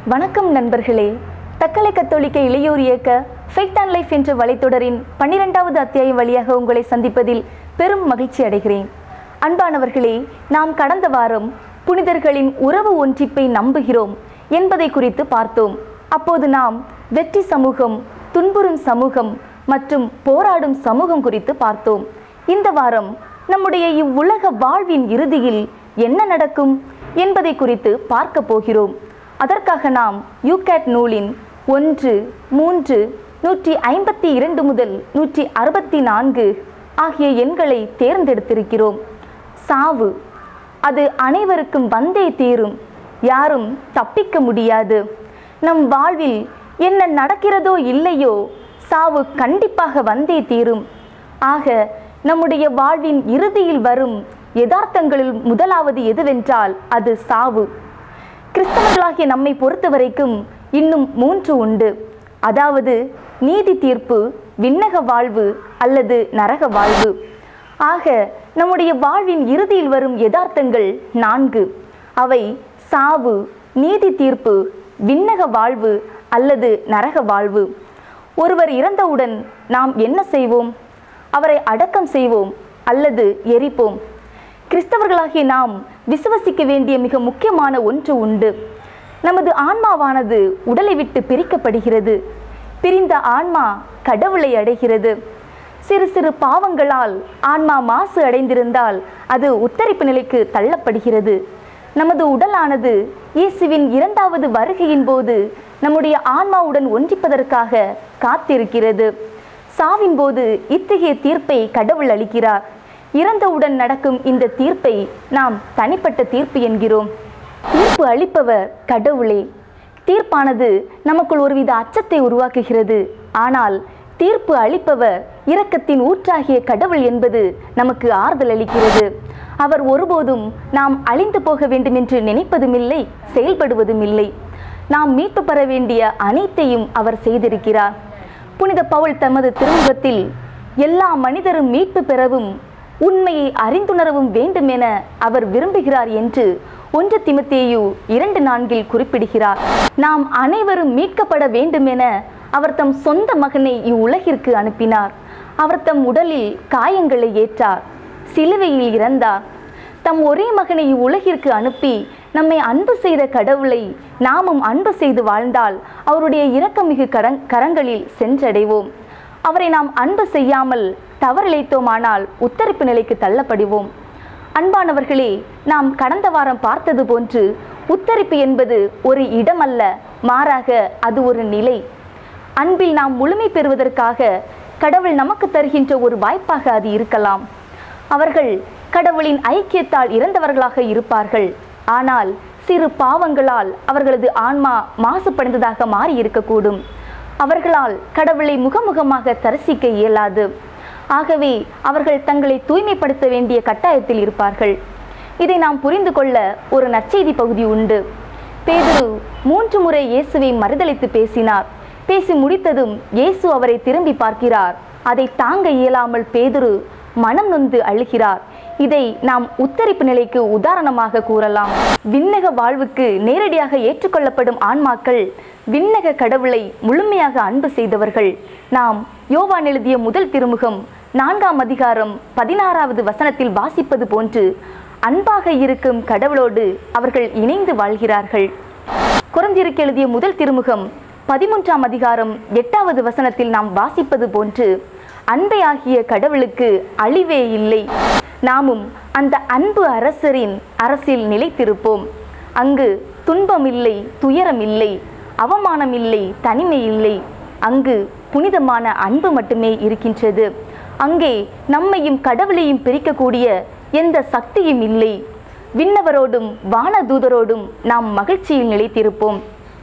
வணக்கம் நண்பர்களே தக்கலை கத்தோலிக்க இளையோர் இயக்க ஃபெய்த் அண்ட் லைஃப் என்ற வலைத்தொடரின் பன்னிரெண்டாவது அத்தியாயம் வழியாக உங்களை சந்திப்பதில் பெரும் மகிழ்ச்சி அடைகிறேன் அன்பானவர்களே நாம் கடந்த வாரம் புனிதர்களின் உறவு ஒன்றிப்பை நம்புகிறோம் என்பதை குறித்து பார்த்தோம் அப்போது நாம் வெற்றி சமூகம் துன்புறும் சமூகம் மற்றும் போராடும் சமூகம் குறித்து பார்த்தோம் இந்த வாரம் நம்முடைய இவ்வுலக வாழ்வின் இறுதியில் என்ன நடக்கும் என்பதை குறித்து பார்க்க போகிறோம் அதற்காக நாம் யூகேட் நூலின் ஒன்று மூன்று நூற்றி ஐம்பத்தி இரண்டு முதல் நூற்றி அறுபத்தி நான்கு ஆகிய எண்களை தேர்ந்தெடுத்திருக்கிறோம் சாவு அது அனைவருக்கும் வந்தே தீரும் யாரும் தப்பிக்க முடியாது நம் வாழ்வில் என்ன நடக்கிறதோ இல்லையோ சாவு கண்டிப்பாக வந்தே தீரும் ஆக நம்முடைய வாழ்வின் இறுதியில் வரும் யதார்த்தங்களில் முதலாவது எதுவென்றால் அது சாவு கிறிஸ்தவர்களாகிய நம்மை பொறுத்தவரைக்கும் இன்னும் மூன்று உண்டு அதாவது நீதி தீர்ப்பு விண்ணக வாழ்வு அல்லது நரக வாழ்வு ஆக நம்முடைய வாழ்வின் இறுதியில் வரும் யதார்த்தங்கள் நான்கு அவை சாவு நீதி தீர்ப்பு விண்ணக வாழ்வு அல்லது நரக வாழ்வு ஒருவர் இறந்தவுடன் நாம் என்ன செய்வோம் அவரை அடக்கம் செய்வோம் அல்லது எரிப்போம் கிறிஸ்தவர்களாகிய நாம் விசுவசிக்க வேண்டிய மிக முக்கியமான ஒன்று உண்டு நமது ஆன்மாவானது உடலை விட்டு பிரிக்கப்படுகிறது பிரிந்த ஆன்மா கடவுளை அடைகிறது சிறு சிறு பாவங்களால் ஆன்மா மாசு அடைந்திருந்தால் அது உத்தரிப்பு நிலைக்கு தள்ளப்படுகிறது நமது உடலானது இயேசுவின் இரண்டாவது வருகையின் போது நம்முடைய ஆன்மாவுடன் ஒன்றிப்பதற்காக காத்திருக்கிறது சாவின் போது இத்தகைய தீர்ப்பை கடவுள் அளிக்கிறார் இறந்தவுடன் நடக்கும் இந்த தீர்ப்பை நாம் தனிப்பட்ட தீர்ப்பு என்கிறோம் தீர்ப்பு அளிப்பவர் கடவுளே தீர்ப்பானது நமக்குள் ஒருவித அச்சத்தை உருவாக்குகிறது ஆனால் தீர்ப்பு அளிப்பவர் இரக்கத்தின் ஊற்றாகிய கடவுள் என்பது நமக்கு ஆறுதல் அளிக்கிறது அவர் ஒருபோதும் நாம் அழிந்து போக வேண்டும் என்று நினைப்பதுமில்லை செயல்படுவதுமில்லை நாம் மீட்பு பெற வேண்டிய அனைத்தையும் அவர் செய்திருக்கிறார் புனித பவுல் தமது திருமுகத்தில் எல்லா மனிதரும் மீட்பு பெறவும் உண்மையை அறிந்துணரவும் வேண்டும் என அவர் விரும்புகிறார் என்று ஒன்று திமுத்தேயு இரண்டு நான்கில் குறிப்பிடுகிறார் நாம் அனைவரும் மீட்கப்பட வேண்டும் என அவர் தம் சொந்த மகனை இவ்வுலகிற்கு அனுப்பினார் அவர் தம் உடலில் காயங்களை ஏற்றார் சிலுவையில் இறந்தார் தம் ஒரே மகனை இவ்வுலகிற்கு அனுப்பி நம்மை அன்பு செய்த கடவுளை நாமும் அன்பு செய்து வாழ்ந்தால் அவருடைய இரக்கமிகு கரங் கரங்களில் சென்றடைவோம் அவரை நாம் அன்பு செய்யாமல் தவறிழைத்தோமானால் உத்தரிப்பு நிலைக்கு தள்ளப்படுவோம் அன்பானவர்களே நாம் கடந்த வாரம் பார்த்தது போன்று உத்தரிப்பு என்பது ஒரு இடம் அல்ல மாறாக அது ஒரு நிலை அன்பில் நாம் முழுமை பெறுவதற்காக கடவுள் நமக்கு தருகின்ற ஒரு வாய்ப்பாக அது இருக்கலாம் அவர்கள் கடவுளின் ஐக்கியத்தால் இறந்தவர்களாக இருப்பார்கள் ஆனால் சிறு பாவங்களால் அவர்களது ஆன்மா மாசுபடைந்ததாக மாறி இருக்கக்கூடும் அவர்களால் கடவுளை முகமுகமாக தரிசிக்க இயலாது ஆகவே அவர்கள் தங்களை தூய்மைப்படுத்த வேண்டிய கட்டாயத்தில் இருப்பார்கள் இதை நாம் புரிந்து கொள்ள ஒரு நற்செய்தி பகுதி உண்டு பேதுரு மூன்று முறை இயேசுவை மறுதளித்து பேசினார் பேசி முடித்ததும் இயேசு அவரை திரும்பி பார்க்கிறார் அதை தாங்க இயலாமல் பேதுரு மனம் நொந்து அழுகிறார் இதை நாம் உத்தரிப்பு நிலைக்கு உதாரணமாக கூறலாம் விண்ணக வாழ்வுக்கு நேரடியாக ஏற்றுக்கொள்ளப்படும் ஆன்மாக்கள் விண்ணக கடவுளை முழுமையாக அன்பு செய்தவர்கள் நாம் யோவான் எழுதிய முதல் திருமுகம் நான்காம் அதிகாரம் பதினாறாவது வசனத்தில் வாசிப்பது போன்று அன்பாக இருக்கும் கடவுளோடு அவர்கள் இணைந்து வாழ்கிறார்கள் குறைந்திருக்கு எழுதிய முதல் திருமுகம் பதிமூன்றாம் அதிகாரம் எட்டாவது வசனத்தில் நாம் வாசிப்பது போன்று அன்பை ஆகிய கடவுளுக்கு அழிவே இல்லை நாமும் அந்த அன்பு அரசரின் அரசில் நிலைத்திருப்போம் அங்கு துன்பம் இல்லை துயரம் இல்லை அவமானம் இல்லை தனிமை இல்லை அங்கு புனிதமான அன்பு மட்டுமே இருக்கின்றது அங்கே நம்மையும் கடவுளையும் பிரிக்கக்கூடிய எந்த சக்தியும் இல்லை விண்ணவரோடும் வானதூதரோடும் நாம் மகிழ்ச்சியில் நிலைத்திருப்போம்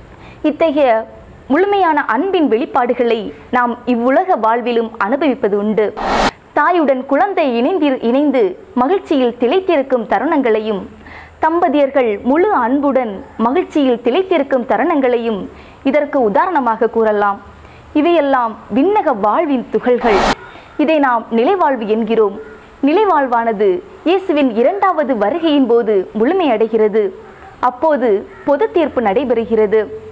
இத்தகைய முழுமையான அன்பின் வெளிப்பாடுகளை நாம் இவ்வுலக வாழ்விலும் அனுபவிப்பது உண்டு தாயுடன் குழந்தை இணைந்து இணைந்து மகிழ்ச்சியில் திளைத்திருக்கும் தருணங்களையும் தம்பதியர்கள் முழு அன்புடன் மகிழ்ச்சியில் திளைத்திருக்கும் தருணங்களையும் இதற்கு உதாரணமாக கூறலாம் இவையெல்லாம் விண்ணக வாழ்வின் துகள்கள் இதை நாம் நிலைவாழ்வு என்கிறோம் நிலைவாழ்வானது இயேசுவின் இரண்டாவது வருகையின் போது முழுமையடைகிறது அப்போது பொது தீர்ப்பு நடைபெறுகிறது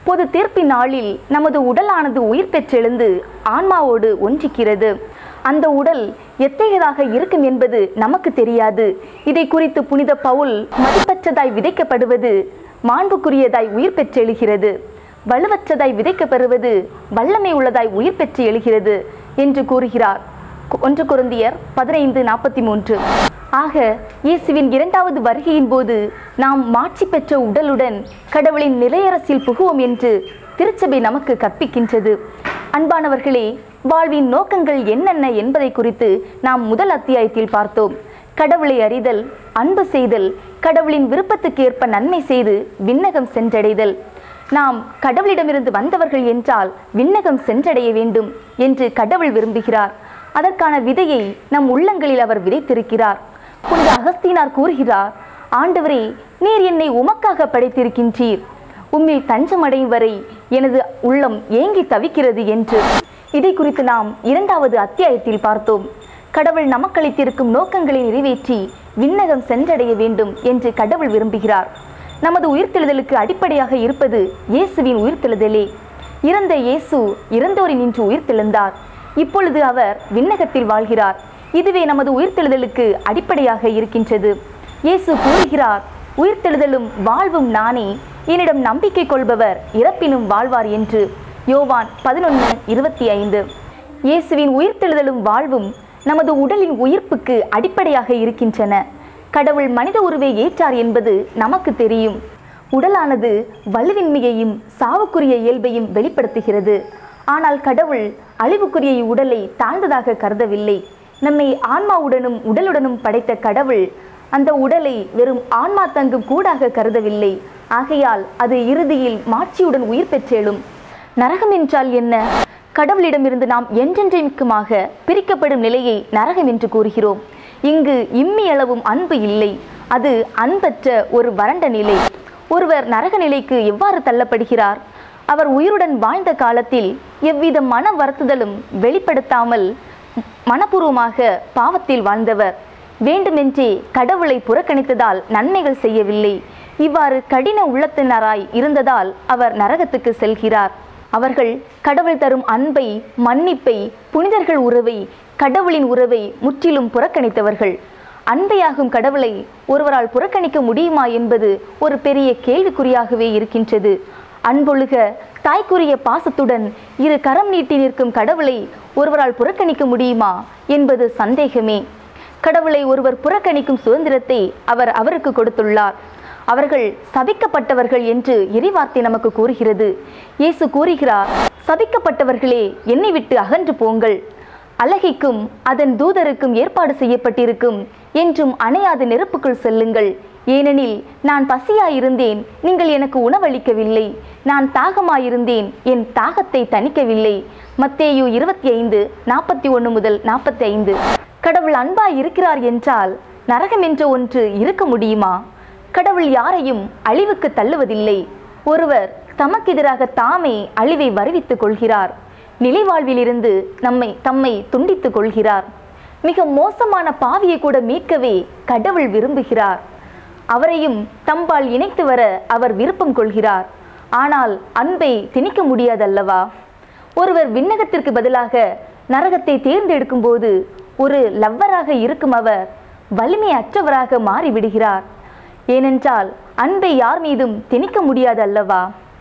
பொது தீர்ப்பின் நாளில் நமது உடலானது உயிர் பெற்றெழுந்து ஆன்மாவோடு ஒன்றிக்கிறது அந்த உடல் எத்தகையதாக இருக்கும் என்பது நமக்கு தெரியாது இதை குறித்து புனித பவுல் மதிப்பற்றதாய் விதைக்கப்படுவது மாண்புக்குரியதாய் உயிர் பெற்றெழுகிறது வலுவற்றதாய் விதைக்கப்படுவது வல்லமை உள்ளதாய் உயிர் பெற்று எழுகிறது என்று கூறுகிறார் ஒன்று குருந்தியர் பதினைந்து நாற்பத்தி மூன்று ஆக இயேசுவின் இரண்டாவது வருகையின் போது நாம் மாட்சி பெற்ற உடலுடன் கடவுளின் நிலையரசில் புகுவோம் என்று திருச்சபை நமக்கு கற்பிக்கின்றது அன்பானவர்களே வாழ்வின் நோக்கங்கள் என்னென்ன என்பதை குறித்து நாம் முதல் அத்தியாயத்தில் பார்த்தோம் கடவுளை அறிதல் அன்பு செய்தல் கடவுளின் விருப்பத்துக்கு ஏற்ப நன்மை செய்து விண்ணகம் சென்றடைதல் நாம் கடவுளிடமிருந்து வந்தவர்கள் என்றால் விண்ணகம் சென்றடைய வேண்டும் என்று கடவுள் விரும்புகிறார் அதற்கான விதையை நம் உள்ளங்களில் அவர் விதைத்திருக்கிறார் புனித அகஸ்தீனார் கூறுகிறார் ஆண்டவரே நீர் என்னை உமக்காக படைத்திருக்கின்றீர் உம்மில் தஞ்சமடையும் வரை எனது உள்ளம் ஏங்கி தவிக்கிறது என்று இதை குறித்து நாம் இரண்டாவது அத்தியாயத்தில் பார்த்தோம் கடவுள் நமக்களித்திருக்கும் நோக்கங்களை நிறைவேற்றி விண்ணகம் சென்றடைய வேண்டும் என்று கடவுள் விரும்புகிறார் நமது உயிர்த்தெழுதலுக்கு அடிப்படையாக இருப்பது இயேசுவின் உயிர்த்தெழுதலே இறந்த இயேசு இறந்தோரின் நின்று உயிர்த்தெழுந்தார் இப்பொழுது அவர் விண்ணகத்தில் வாழ்கிறார் இதுவே நமது உயிர்த்தெழுதலுக்கு அடிப்படையாக இருக்கின்றது இயேசு கூறுகிறார் உயிர்த்தெழுதலும் வாழ்வும் நானே என்னிடம் நம்பிக்கை கொள்பவர் இறப்பினும் வாழ்வார் என்று யோவான் பதினொன்று இருபத்தி ஐந்து இயேசுவின் உயிர்த்தெழுதலும் வாழ்வும் நமது உடலின் உயிர்ப்புக்கு அடிப்படையாக இருக்கின்றன கடவுள் மனித உருவை ஏற்றார் என்பது நமக்கு தெரியும் உடலானது வலுவின்மையையும் சாவுக்குரிய இயல்பையும் வெளிப்படுத்துகிறது ஆனால் கடவுள் அழிவுக்குரிய இவ்வுடலை தாழ்ந்ததாக கருதவில்லை நம்மை ஆன்மாவுடனும் உடலுடனும் படைத்த கடவுள் அந்த உடலை வெறும் ஆன்மா தங்கும் கூடாக கருதவில்லை ஆகையால் அது இறுதியில் மாட்சியுடன் உயிர் பெற்றேழும் நரகம் என்றால் என்ன கடவுளிடமிருந்து நாம் என்றென்றைக்குமாக பிரிக்கப்படும் நிலையை நரகம் என்று கூறுகிறோம் இங்கு இம்மி அளவும் அன்பு இல்லை அது அன்பற்ற ஒரு வறண்ட நிலை ஒருவர் நரக நிலைக்கு எவ்வாறு தள்ளப்படுகிறார் அவர் உயிருடன் வாழ்ந்த காலத்தில் எவ்வித மன வருத்துதலும் வெளிப்படுத்தாமல் மனப்பூர்வமாக பாவத்தில் வாழ்ந்தவர் வேண்டுமென்றே கடவுளை புறக்கணித்ததால் நன்மைகள் செய்யவில்லை இவ்வாறு கடின உள்ளத்தினராய் இருந்ததால் அவர் நரகத்துக்கு செல்கிறார் அவர்கள் கடவுள் தரும் அன்பை மன்னிப்பை புனிதர்கள் உறவை கடவுளின் உறவை முற்றிலும் புறக்கணித்தவர்கள் அன்பையாகும் கடவுளை ஒருவரால் புறக்கணிக்க முடியுமா என்பது ஒரு பெரிய கேள்விக்குறியாகவே இருக்கின்றது அன்பொழுக தாய்க்குரிய பாசத்துடன் இரு கரம் நீட்டி நிற்கும் கடவுளை ஒருவரால் புறக்கணிக்க முடியுமா என்பது சந்தேகமே கடவுளை ஒருவர் புறக்கணிக்கும் சுதந்திரத்தை அவர் அவருக்கு கொடுத்துள்ளார் அவர்கள் சபிக்கப்பட்டவர்கள் என்று இறைவார்த்தை நமக்கு கூறுகிறது இயேசு கூறுகிறார் சபிக்கப்பட்டவர்களே என்னை விட்டு அகன்று போங்கள் அழகிக்கும் அதன் தூதருக்கும் ஏற்பாடு செய்யப்பட்டிருக்கும் என்றும் அணையாத நெருப்புக்குள் செல்லுங்கள் ஏனெனில் நான் பசியாயிருந்தேன் நீங்கள் எனக்கு உணவளிக்கவில்லை நான் தாகமாயிருந்தேன் என் தாகத்தை தணிக்கவில்லை மத்தேயு இருபத்தி ஐந்து நாற்பத்தி ஒன்று முதல் நாற்பத்தி ஐந்து கடவுள் அன்பாய் இருக்கிறார் என்றால் நரகம் என்ற ஒன்று இருக்க முடியுமா கடவுள் யாரையும் அழிவுக்கு தள்ளுவதில்லை ஒருவர் தமக்கு எதிராக தாமே அழிவை வருவித்துக் கொள்கிறார் நிலைவாழ்விலிருந்து நம்மை தம்மை துண்டித்துக் கொள்கிறார் மிக மோசமான பாவியை கூட மீட்கவே கடவுள் விரும்புகிறார் அவரையும் தம்பால் இணைத்து வர அவர் விருப்பம் கொள்கிறார் ஆனால் அன்பை திணிக்க முடியாதல்லவா ஒருவர் விண்ணகத்திற்கு பதிலாக நரகத்தை தேர்ந்தெடுக்கும் போது ஒரு லவ்வராக இருக்கும் அவர் வலிமையற்றவராக மாறிவிடுகிறார் ஏனென்றால் அன்பை யார் மீதும் திணிக்க முடியாது அல்லவா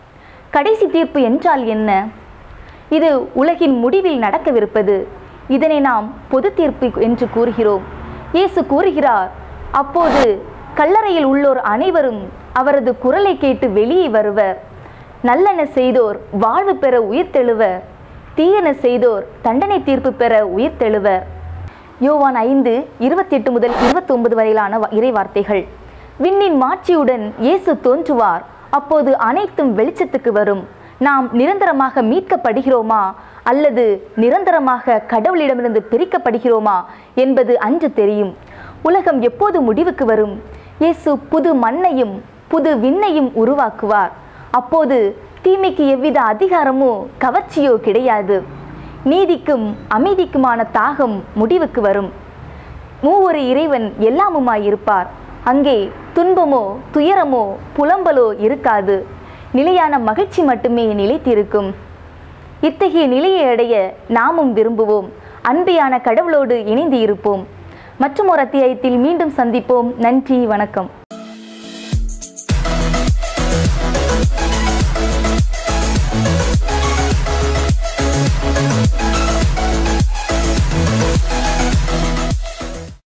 கடைசி தீர்ப்பு என்றால் என்ன இது உலகின் முடிவில் நடக்கவிருப்பது இதனை நாம் பொது தீர்ப்பு என்று கூறுகிறோம் இயேசு கூறுகிறார் அப்போது கல்லறையில் உள்ளோர் அனைவரும் அவரது குரலை கேட்டு வெளியே வருவர் நல்லன செய்தோர் வாழ்வு பெற உயிர்த்தெழுவர் தீயன செய்தோர் தண்டனை தீர்ப்பு பெற உயிர்த்தெழுவர் யோவான் ஐந்து இருபத்தி எட்டு முதல் இருபத்தி ஒன்பது வரையிலான வ- இறை வார்த்தைகள் விண்ணின் மாட்சியுடன் இயேசு தோன்றுவார் அப்போது அனைத்தும் வெளிச்சத்துக்கு வரும் நாம் நிரந்தரமாக மீட்கப்படுகிறோமா அல்லது நிரந்தரமாக கடவுளிடமிருந்து பிரிக்கப்படுகிறோமா என்பது அன்று தெரியும் உலகம் எப்போது முடிவுக்கு வரும் இயேசு புது மண்ணையும் புது விண்ணையும் உருவாக்குவார் அப்போது தீமைக்கு எவ்வித அதிகாரமோ கவர்ச்சியோ கிடையாது நீதிக்கும் அமைதிக்குமான தாகம் முடிவுக்கு வரும் மூவொரு இறைவன் எல்லாமுமாயிருப்பார் அங்கே துன்பமோ துயரமோ புலம்பலோ இருக்காது நிலையான மகிழ்ச்சி மட்டுமே நிலைத்திருக்கும் இத்தகைய நிலையை அடைய நாமும் விரும்புவோம் அன்பியான கடவுளோடு இணைந்து இருப்போம் மற்றும் ஒரு அத்தியாயத்தில் மீண்டும் சந்திப்போம் நன்றி வணக்கம்